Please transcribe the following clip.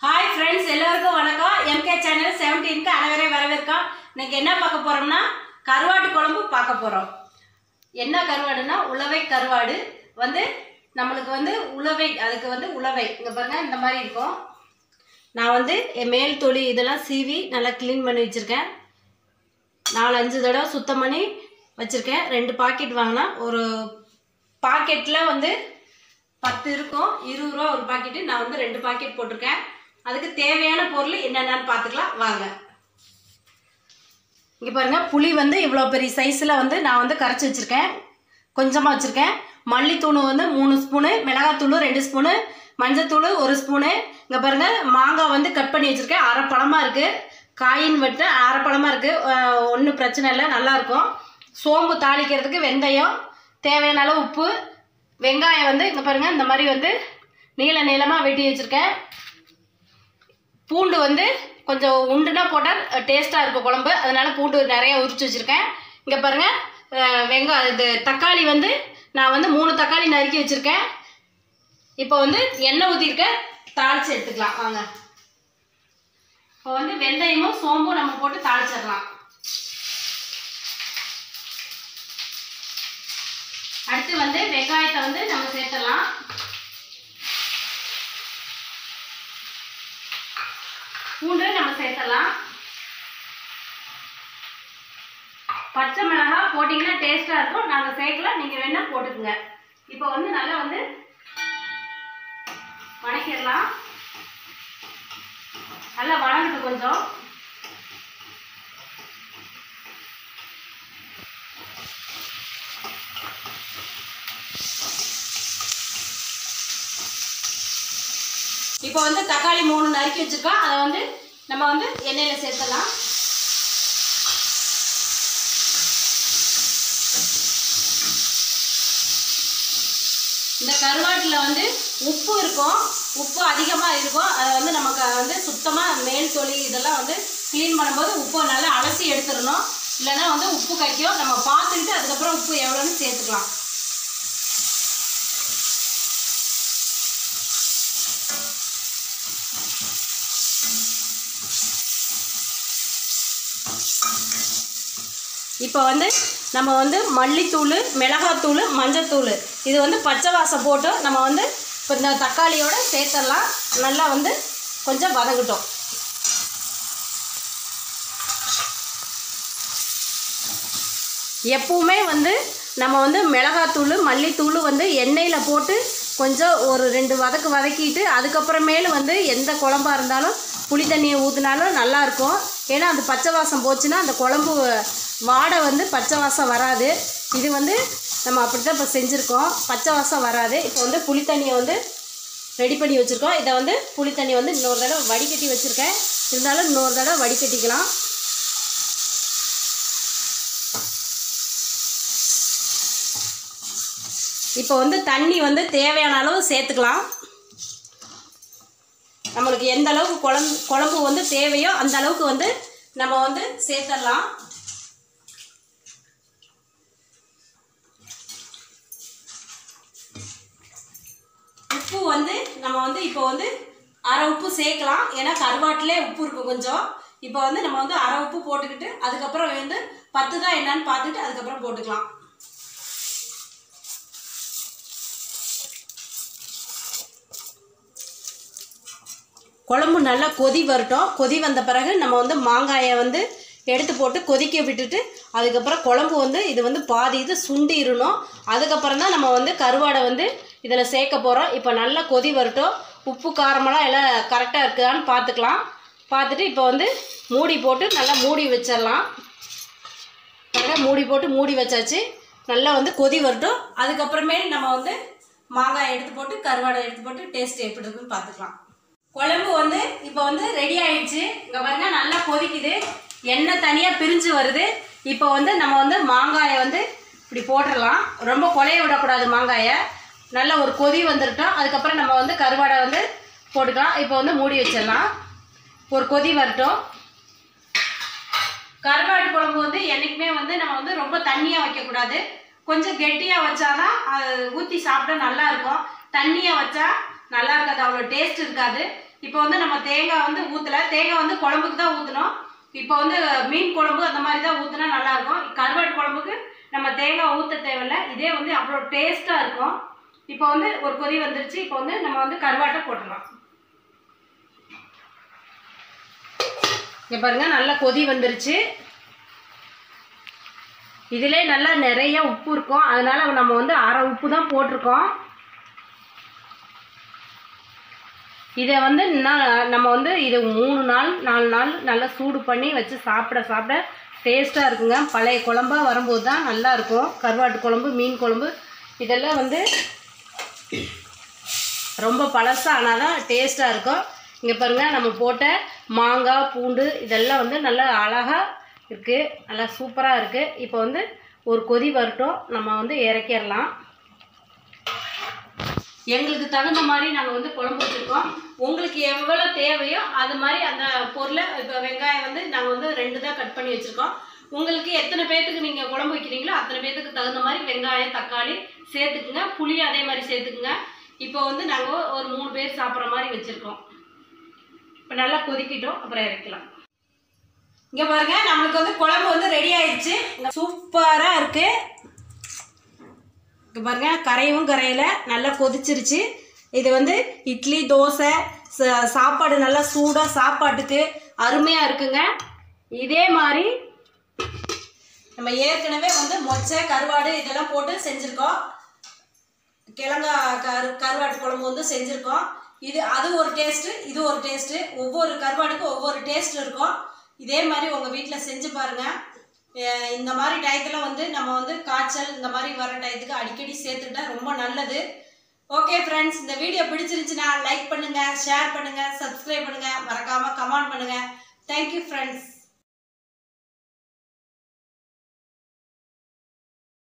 hi friends எல்லோருக்கும் வணக்கம் MK channel செவன்டீனுக்கு அனைவரை வரவேற்கோம் இன்னைக்கு என்ன பார்க்க போகிறோம்னா கருவாட்டு குழம்பு பார்க்க போகிறோம் என்ன கருவாடுனா உளவை கருவாடு வந்து நம்மளுக்கு வந்து உளவை அதுக்கு வந்து உளவை இங்கே பாருங்க இந்த மாதிரி இருக்கும் நான் வந்து என் மேல் தொலி இதெல்லாம் சீவி நல்லா க்ளீன் பண்ணி வச்சுருக்கேன் நாலு அஞ்சு தடவை சுத்தம் பண்ணி வச்சுருக்கேன் ரெண்டு பாக்கெட் வாங்கினா ஒரு பாக்கெட்டில் வந்து பத்து இருக்கும் இருபது ரூபா ஒரு பாக்கெட்டு நான் வந்து ரெண்டு பாக்கெட் போட்டிருக்கேன் அதுக்கு தேவையான பொருள் என்னென்னு பார்த்துக்கலாம் வாங்க இங்கே பாருங்கள் புளி வந்து இவ்வளோ பெரிய சைஸில் வந்து நான் வந்து கரைச்சி வச்சுருக்கேன் கொஞ்சமாக வச்சுருக்கேன் மல்லித்தூள் வந்து மூணு ஸ்பூனு மிளகாத்தூள் ரெண்டு ஸ்பூனு மஞ்சத்தூள் ஒரு ஸ்பூனு இங்கே பாருங்கள் மாங்காய் வந்து கட் பண்ணி வச்சுருக்கேன் அரை பழமாக இருக்குது காயின் வெட்டு அரை பழமாக இருக்குது ஒன்றும் பிரச்சனை இல்லை நல்லாயிருக்கும் சோம்பு தாளிக்கிறதுக்கு வெந்தயம் தேவையான அளவு உப்பு வெங்காயம் வந்து இங்கே பாருங்கள் இந்த மாதிரி வந்து நீள நீளமாக வெட்டி வச்சுருக்கேன் பூண்டு வந்து கொஞ்சம் உண்டுனா போட்டால் டேஸ்ட்டாக இருக்கும் குழம்பு அதனால பூண்டு நிறைய உரிச்சு வச்சுருக்கேன் இங்கே பாருங்கள் அஹ் வெங்காயம் இது தக்காளி வந்து நான் வந்து மூணு தக்காளி நறுக்கி வச்சுருக்கேன் இப்போ வந்து எண்ணெய் ஊற்றிருக்கேன் தாளித்து எடுத்துக்கலாம் வாங்க இப்போ வந்து வெந்தயமும் சோம்பும் நம்ம போட்டு தாளிச்சிடலாம் அடுத்து வந்து வெங்காயத்தை வந்து நம்ம சேர்த்துடலாம் பூண்டு நம்ம சேர்த்துடலாம் பச்சை மிளகாய் போட்டிங்கன்னா டேஸ்ட்டாக இருக்கும் நாங்கள் சேர்க்கல நீங்கள் வேணால் போட்டுக்குங்க இப்போ வந்து நல்லா வந்து வணக்கிடலாம் நல்லா வணங்கட்டும் கொஞ்சம் இப்போ வந்து தக்காளி மூணு நறுக்கி வச்சுருக்கோம் அதை வந்து நம்ம வந்து எண்ணெயில் சேர்த்துடலாம் இந்த கருவாட்டில் வந்து உப்பு இருக்கும் உப்பு அதிகமாக இருக்கும் அதை வந்து நமக்கு வந்து சுத்தமாக மேல் தொலி இதெல்லாம் வந்து க்ளீன் பண்ணும்போது உப்பை நல்லா அலசி எடுத்துடணும் இல்லைன்னா வந்து உப்பு கைக்கும் நம்ம பார்த்துக்கிட்டு அதுக்கப்புறம் உப்பு எவ்வளோன்னு சேர்த்துக்கலாம் இப்போ வந்து நம்ம வந்து மல்லித்தூள் மிளகாத்தூள் மஞ்சத்தூள் இது வந்து பச்சை வாசம் போட்டு நம்ம வந்து இப்போ இந்த தக்காளியோட சேர்த்துடலாம் நல்லா வந்து கொஞ்சம் வதங்கட்டும் எப்பவுமே வந்து நம்ம வந்து மிளகாத்தூள் மல்லித்தூள் வந்து எண்ணெயில் போட்டு கொஞ்சம் ஒரு ரெண்டு வதக்கு வதக்கிட்டு அதுக்கப்புறமேலு வந்து எந்த குழம்பா இருந்தாலும் புளி தண்ணியை ஊற்றினாலும் நல்லாயிருக்கும் ஏன்னா அந்த பச்சை வாசம் போச்சுன்னா அந்த குழம்பு வாடை வந்து பச்சை வாசம் வராது இது வந்து நம்ம அப்படி தான் இப்போ செஞ்சுருக்கோம் பச்சை வாசம் வராது இப்போ வந்து புளி தண்ணியை வந்து ரெடி பண்ணி வச்சுருக்கோம் இதை வந்து புளி தண்ணி வந்து இன்னொரு தடவை வடிகட்டி வச்சுருக்கேன் இருந்தாலும் இன்னொரு தடவை வடிகட்டிக்கலாம் இப்போ வந்து தண்ணி வந்து தேவையான அளவு சேர்த்துக்கலாம் நம்மளுக்கு எந்த அளவுக்கு குழம்பு குழம்பு வந்து தேவையோ அந்த அளவுக்கு வந்து நம்ம வந்து சேர்த்துடலாம் உப்பு வந்து நம்ம வந்து இப்போ வந்து அரை உப்பு சேர்க்கலாம் ஏன்னா கருவாட்டிலே உப்பு இருக்கும் கொஞ்சம் இப்போ வந்து நம்ம வந்து அரை உப்பு போட்டுக்கிட்டு அதுக்கப்புறம் வந்து பத்து தான் என்னன்னு பார்த்துட்டு அதுக்கப்புறம் போட்டுக்கலாம் குழம்பு நல்லா கொதி வரட்டும் கொதி வந்த பிறகு நம்ம வந்து மாங்காயை வந்து எடுத்து போட்டு கொதிக்க விட்டுட்டு அதுக்கப்புறம் குழம்பு வந்து இது வந்து பாதி இது சுண்டிடணும் அதுக்கப்புறம் தான் நம்ம வந்து கருவாடை வந்து இதில் சேர்க்க போகிறோம் இப்போ நல்லா கொதி வரட்டும் உப்பு காரமெல்லாம் எல்லாம் கரெக்டாக இருக்குதான்னு பார்த்துக்கலாம் பார்த்துட்டு இப்போ வந்து மூடி போட்டு நல்லா மூடி வச்சிடலாம் நல்லா மூடி போட்டு மூடி வச்சாச்சு நல்லா வந்து கொதி வரட்டும் அதுக்கப்புறமே நம்ம வந்து மாங்காய் எடுத்து போட்டு கருவாடை எடுத்து போட்டு டேஸ்ட் எப்படி இருக்குன்னு பார்த்துக்கலாம் குழம்பு வந்து இப்போ வந்து ரெடி ஆயிடுச்சு இங்கே பாருங்க நல்லா கொதிக்குது எண்ணெய் தனியாக பிரிஞ்சு வருது இப்போ வந்து நம்ம வந்து மாங்காயை வந்து இப்படி போட்டுடலாம் ரொம்ப கொலைய விடக்கூடாது மாங்காயை நல்ல ஒரு கொதி வந்துருட்டோம் அதுக்கப்புறம் நம்ம வந்து கருவாடை வந்து போட்டுக்கலாம் இப்போ வந்து மூடி வச்சிடலாம் ஒரு கொதி வரட்டும் கருவாடு குழம்பு வந்து என்றைக்குமே வந்து நம்ம வந்து ரொம்ப தண்ணியாக வைக்கக்கூடாது கொஞ்சம் கெட்டியாக வச்சாதான் அது ஊற்றி சாப்பிட்டா நல்லா இருக்கும் தண்ணியாக வச்சா நல்லா இருக்காது அவ்வளோ டேஸ்ட் இருக்காது இப்போ வந்து நம்ம தேங்காய் வந்து ஊற்றல தேங்காய் வந்து குழம்புக்கு தான் ஊற்றணும் இப்போ வந்து மீன் குழம்பு அந்த மாதிரி தான் ஊற்றினா நல்லாயிருக்கும் கருவாட்டு குழம்புக்கு நம்ம தேங்காய் ஊற்ற தேவையில்ல இதே வந்து அவ்வளோ டேஸ்ட்டாக இருக்கும் இப்போ வந்து ஒரு கொதி வந்துருச்சு இப்போ வந்து நம்ம வந்து கருவாட்டை போட்டுடலாம் இங்கே பாருங்க நல்லா கொதி வந்துருச்சு இதிலே நல்லா நிறைய உப்பு இருக்கும் அதனால நம்ம வந்து அரை உப்பு தான் போட்டிருக்கோம் இதை வந்து நான் நம்ம வந்து இதை மூணு நாள் நாலு நாள் நல்லா சூடு பண்ணி வச்சு சாப்பிட சாப்பிட டேஸ்ட்டாக இருக்குங்க பழைய குழம்பா வரும்போது தான் நல்லா இருக்கும் கருவாட்டு குழம்பு மீன் குழம்பு இதெல்லாம் வந்து ரொம்ப பழசாக ஆனால் தான் டேஸ்ட்டாக இருக்கும் இங்கே பாருங்கள் நம்ம போட்ட மாங்காய் பூண்டு இதெல்லாம் வந்து நல்லா அழகாக இருக்குது நல்லா சூப்பராக இருக்குது இப்போ வந்து ஒரு கொதி வரட்டும் நம்ம வந்து இறக்கிடலாம் எங்களுக்கு தகுந்த மாதிரி நாங்கள் வந்து குழம்பு வச்சுருக்கோம் உங்களுக்கு எவ்வளோ தேவையோ அது மாதிரி அந்த பொருளை இப்போ வெங்காயம் வந்து நாங்கள் வந்து ரெண்டு தான் கட் பண்ணி வச்சுருக்கோம் உங்களுக்கு எத்தனை பேர்த்துக்கு நீங்கள் குழம்பு வைக்கிறீங்களோ அத்தனை பேர்த்துக்கு தகுந்த மாதிரி வெங்காயம் தக்காளி சேர்த்துக்குங்க புளி அதே மாதிரி சேர்த்துக்குங்க இப்போ வந்து நாங்கள் ஒரு மூணு பேர் சாப்பிட்ற மாதிரி வச்சுருக்கோம் இப்போ நல்லா கொதிக்கிட்டோம் அப்புறம் இறக்கலாம் இங்கே பாருங்க நம்மளுக்கு வந்து குழம்பு வந்து ரெடி ஆயிடுச்சு சூப்பராக இருக்குது இங்கே பாருங்க கரையவும் கரையில நல்லா கொதிச்சிருச்சு இது வந்து இட்லி தோசை ச- சாப்பாடு நல்லா சூடாக சாப்பாட்டுக்கு அருமையாக இருக்குங்க இதே மாதிரி நம்ம ஏற்கனவே வந்து மொச்சை கருவாடு இதெல்லாம் போட்டு செஞ்சுருக்கோம் கிழங்கா கரு கருவாட்டு குழம்பு வந்து செஞ்சுருக்கோம் இது அது ஒரு டேஸ்ட்டு இது ஒரு டேஸ்ட்டு ஒவ்வொரு கருவாடுக்கும் ஒவ்வொரு டேஸ்ட் இருக்கும் இதே மாதிரி உங்கள் வீட்டில் செஞ்சு பாருங்கள் அஹ் இந்த மாதிரி டயத்தில் வந்து நம்ம வந்து காய்ச்சல் இந்த மாதிரி வர டயத்துக்கு அடிக்கடி சேர்த்துக்கிட்டா ரொம்ப நல்லது ஓகே ஃப்ரெண்ட்ஸ் இந்த வீடியோ பிடிச்சிருந்துச்சுன்னா லைக் பண்ணுங்கள் ஷேர் பண்ணுங்கள் சப்ஸ்கிரைப் பண்ணுங்கள் மறக்காமல் கமெண்ட் பண்ணுங்கள் தேங்க்யூ ஃப்ரெண்ட்ஸ்